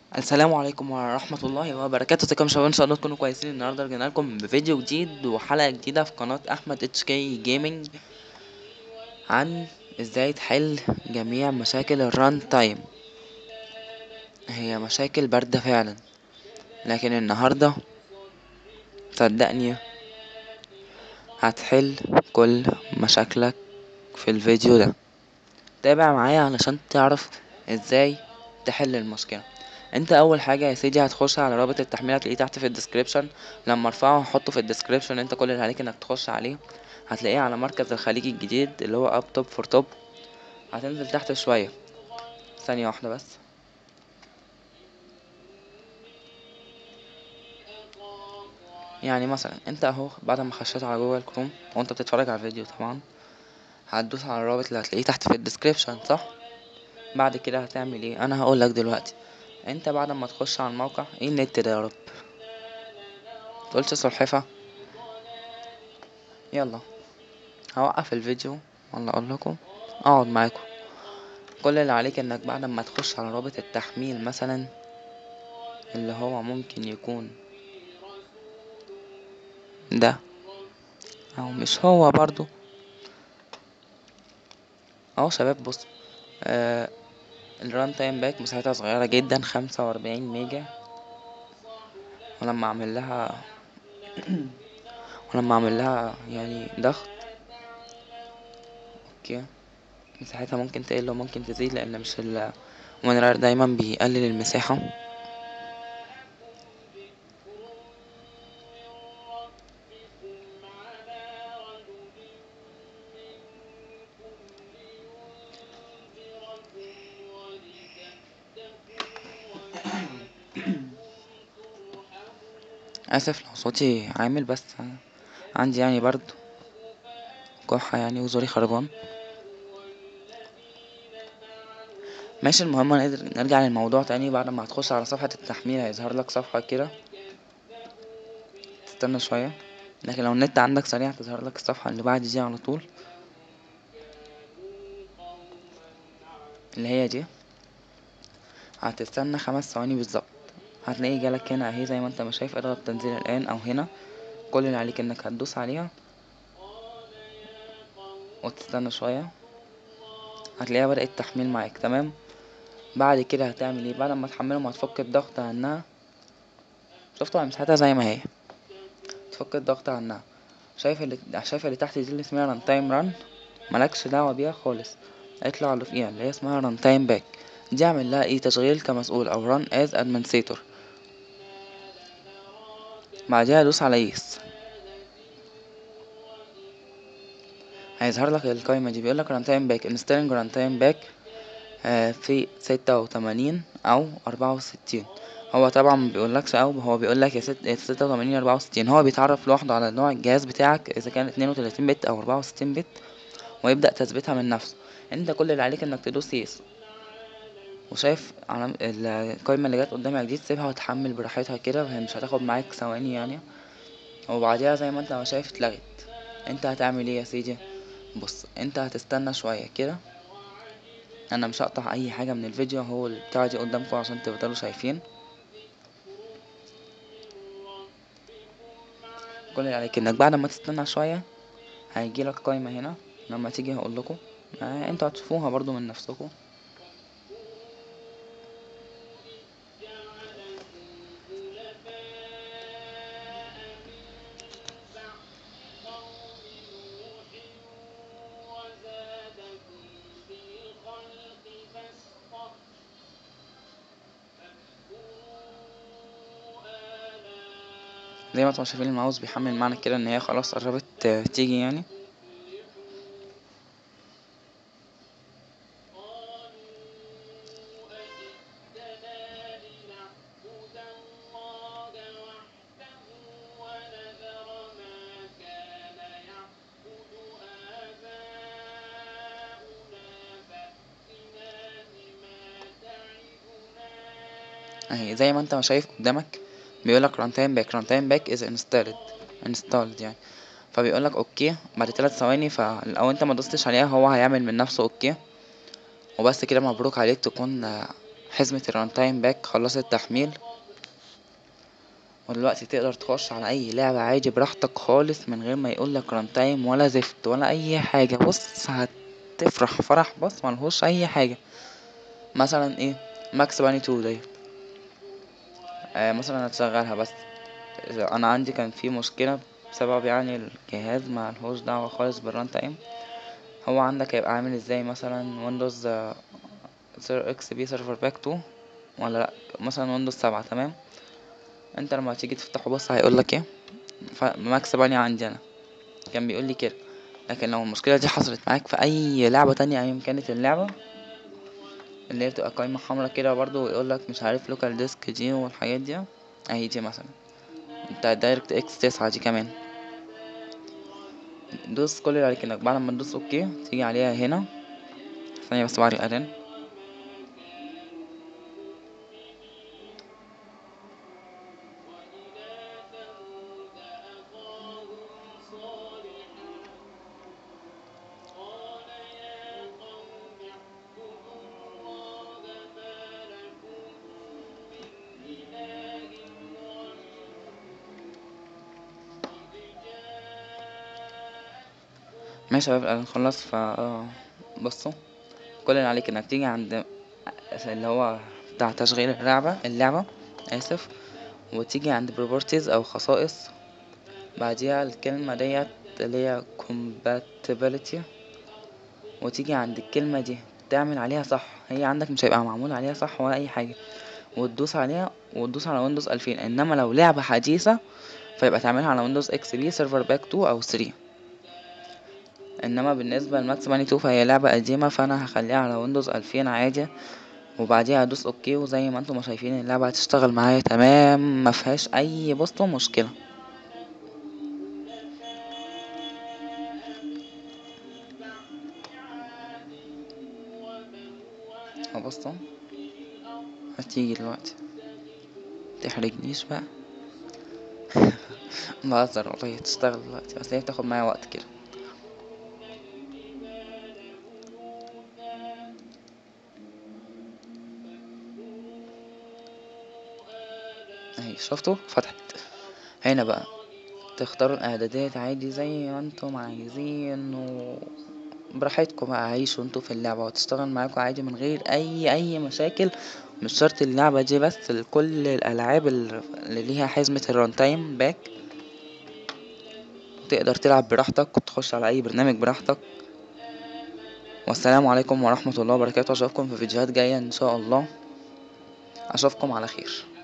السلام عليكم ورحمة الله وبركاته ازيكم يا شباب ان شاء الله تكونوا كويسين النهارده رجعنا لكم بفيديو جديد وحلقة جديدة في قناة احمد اتش كي جيمنج عن ازاي تحل جميع مشاكل الران تايم هي مشاكل باردة فعلا لكن النهاردة صدقني هتحل كل مشاكلك في الفيديو ده تابع معايا علشان تعرف ازاي تحل المشكلة انت اول حاجة يا سيدي هتخش على رابط التحميل هتلاقيه تحت في الديسكريبشن لما ارفعه هحطه في الديسكريبشن انت كل اللي عليك انك تخش عليه هتلاقيه على مركز الخليج الجديد اللي هو اب توب فور توب هتنزل تحت شوية ثانية واحدة بس يعني مثلا انت اهو بعد ما خشيت على جوجل كروم وانت بتتفرج على الفيديو طبعا هتدوس على الرابط اللي هتلاقيه تحت في الديسكريبشن صح بعد كده هتعمل ايه انا هقولك دلوقتي انت بعد ما تخش على الموقع ايه النت ده يا رب تقولش سلحفة يلا هوقف الفيديو ولا اقول لكم اقعد معاكم كل اللي عليك انك بعد ما تخش على رابط التحميل مثلا اللي هو ممكن يكون ده او مش هو برضو اهو شباب بص آه الران تايم باك مساحتها صغيرة جدا خمسة واربعين ميجا ولما اعمل لها ولما اعمل لها يعني ضغط اوكي مساحتها ممكن تقل وممكن تزيد لان مش المونرير دايما بيقلل المساحة اسف لو صوتي عامل بس عندي يعني برد كحة يعني وزوري خربان ماشي المهم نرجع للموضوع تاني بعد ما هتخش على صفحة التحميل هيظهر لك صفحة كده تستنى شوية لكن لو النت عندك سريع هتظهر لك الصفحة اللي بعد دي على طول اللي هي دي هتستنى خمس ثواني بالظبط هتلاقي جالك هنا اهي زي ما انت ما شايف اضغط تنزيل الان او هنا كل اللي عليك انك هتدوس عليها وتستنى شوية هتلاقيها بدأت تحميل معاك تمام بعد كده هتعمل ايه بعد ما تحملهم هتفك الضغط عنها شفتوا مساحتها زي ما هي تفك الضغط عنها شايف اللي شايف اللي تحت دي اللي اسمها ران تايم ران ملكش دعوة بيها خالص اطلع اللي فيها اللي هي اسمها ران تايم باك دي اعمل لها ايه تشغيل كمسؤول او ران از ادمنستريتور بعدها ادوس على يس هيظهر لك القايمة دي بيقولك ران تايم باك انستالينج ران تايم باك في ستة وتمانين او اربعة وستين هو طبعا مبيقولكش او هو بيقولك يا ست ستة وتمانين اربعة وستين هو بيتعرف لوحده على نوع الجهاز بتاعك اذا كان اتنين وتلاتين بت او اربعة وستين بت ويبدأ تثبيتها من نفسه انت كل اللي عليك انك تدوس يس وشايف على القايمة اللي جت قدامك دي تسيبها وتحمل براحتها كده وهي مش هتاخد معاك ثواني يعني وبعديها زي ما انت ما شايف اتلغت انت هتعمل ايه يا سيدي بص انت هتستنى شوية كده انا مش هقطع اي حاجة من الفيديو هو البتاع دي قدامكم عشان تفضلوا شايفين كل اللي عليك انك بعد ما تستنى شوية هيجيلك قايمة هنا لما تيجي هقولكوا آه انتوا هتشوفوها برضو من نفسكوا زي ما انتم شايفين الماوس بيحمل معنى كده ان هي خلاص قربت تيجي يعني اهي زي ما انت ما شايف قدامك بيقولك run time back run time back is installed installed يعني فبيقولك اوكي بعد تلات ثواني فلو انت ما دوستش عليها هو هيعمل من نفسه اوكي وبس كده مبروك عليك تكون حزمة الران تايم باك خلصت تحميل ودلوقتي تقدر تخش على اي لعبة عادي براحتك خالص من غير ما يقولك ران تايم ولا زفت ولا اي حاجة بص هتفرح فرح بص ملهوش اي حاجة مثلا ايه ماكس باني تو ديت اه مثلا هتشغلها بس انا عندي كان في مشكلة بسبب يعني الجهاز ملهوش دعوة خالص بالران تايم هو عندك هيبقى عامل ازاي مثلا ويندوز اكس بي سيرفر باك تو ولا لا مثلا ويندوز سبعة تمام انت لما تيجي تفتحه بص هيقولك ايه ماكس باني عندي انا كان بيقولي كده لكن لو المشكلة دي حصلت معاك في اي لعبة تانية ايا كانت اللعبة اللي هي بتبقى قايمة حمرا كده برضو ويقولك مش عارف لوكال ديسك دي والحاجات دي اهي دي مثلا بتاع دايركت اكس تسعة دي كمان دوس كل اللي عليك انك بعد ما تدوس اوكي تيجي عليها هنا ثانية بس بعرف ارن ماشي يا شباب نخلص فا بصوا كل اللي عليك انك تيجي عند اللي هو بتاع تشغيل اللعبة اللعبة اسف وتيجي عند بروبرتيز او خصائص بعديها الكلمة ديت اللي هي compatibility وتيجي عند الكلمة دي تعمل عليها صح هي عندك مش هيبقى معمول عليها صح ولا اي حاجة وتدوس عليها وتدوس على ويندوز الفين انما لو لعبة حديثة فيبقى تعملها على ويندوز اكس بي سيرفر باك تو او ثري انما بالنسبة لماكس باني تو فهي لعبة قديمة فانا هخليها على ويندوز الفين عادي وبعديها هدوس اوكي وزي ما انتم شايفين اللعبة هتشتغل معايا تمام مفيهاش اي بسطة مشكلة بصوا هتيجي دلوقتي متحرجنيش بقى بهزر والله هتشتغل دلوقتي بس هي بتاخد معايا وقت كده اهي شفتوا فتحت هنا بقى تختاروا الاعدادات عادي زي ما انتم عايزين و براحتكم بقى عيشوا انتوا في اللعبة وتشتغل معاكوا عادي من غير اي اي مشاكل مش شرط اللعبة دي بس لكل الالعاب اللي ليها حزمة الران تايم باك تقدر تلعب براحتك وتخش على اي برنامج براحتك والسلام عليكم ورحمة الله وبركاته اشوفكم في فيديوهات جاية ان شاء الله اشوفكم على خير